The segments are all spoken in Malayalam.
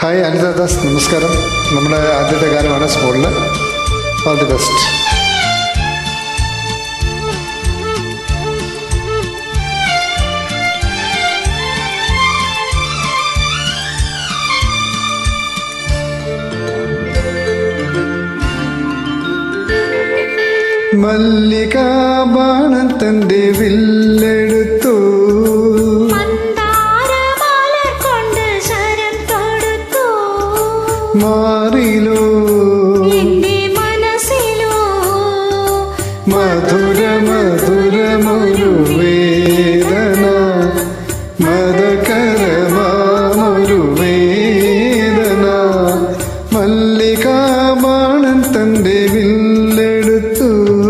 ഹായ് അനിത ദാസ് നമസ്കാരം നമ്മുടെ ആദ്യത്തെ ഗാനമാണ് സ്കൂളിൽ ഓൾ ദി ബെസ്റ്റ് മല്ലികാബാണൻ തന്റെ വില്ലെടുത്തു മന്ദാരമലർ കൊണ്ട് ശരം തൊടുത്തു മാറിലോ എന്റെ മനസ്സിലോ മധുര മധുരമൊരു വേദന മതകരമാമൊരു വേദന മല്ലികാബാണൻ തന്റെ വില്ലെടുത്തു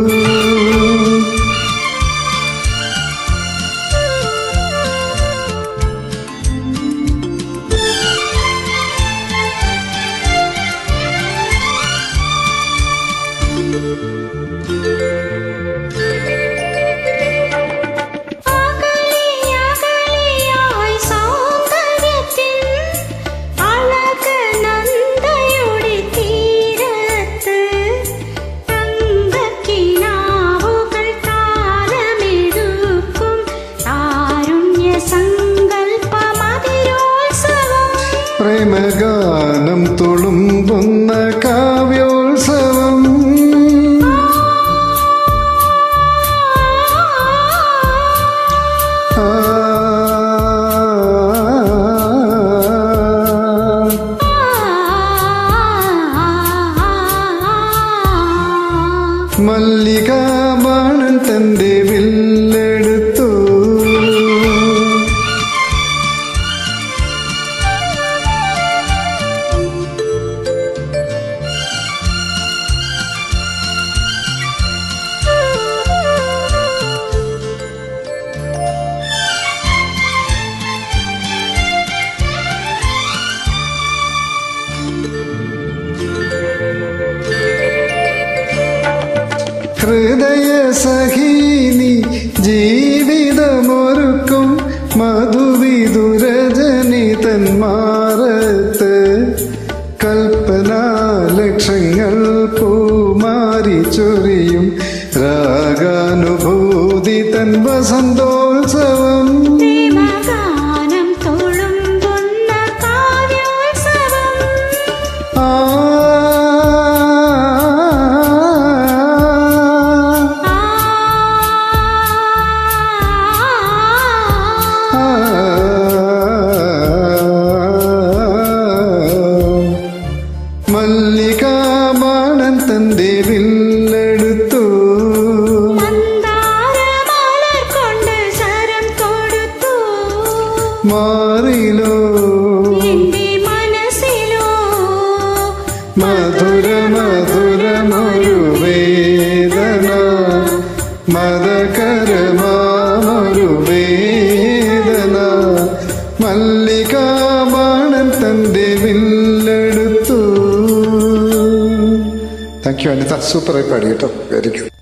അകലെ അകലെയായി സൗന്ദര്യത്തിൻ അഴക് നന്ദയുടെ തീരത്ത് തങ്കക്കിനാവുകൾ താരമെടുക്കും താരുണ്യ സങ്കല്പമതിരോത്സവം പ്രേമഗാനം തുളുമ്പുന്ന കാവ്യോത്സവം ആ മല്ലികാബാണൻ തന്റെ വില്ലെടുത്തു ഹൃദയ സഹീനി ജീവിതമൊരുക്കും മധുവിദുരജനി തന്മാറത്ത് കൽപ്പനാ ലക്ഷങ്ങൾ പൂമാരി ചൊരിയും രാഗാനുഭൂതി തൻ വസന്തോത്സവം പ്രേമഗാനം തുളുമ്പുന്ന കാവ്യോത്സവം ആ ആ മല്ലികാബാണൻ തന്റെ വില്ലെടുത്തു മന്ദാരമലർ കൊണ്ട് ശരം തൊടുത്തു മാറിലോ എന്റെ മനസ്സിലോ മധുര മധുരമൊരു വേദന മതകരമാമൊരു വേദന മല്ലികാബാണൻ തന്റെ വില്ലെടുത്തു താങ്ക് യു അനിത സൂപ്പറായി പാടി കേട്ടോ വെരി ഗുഡ്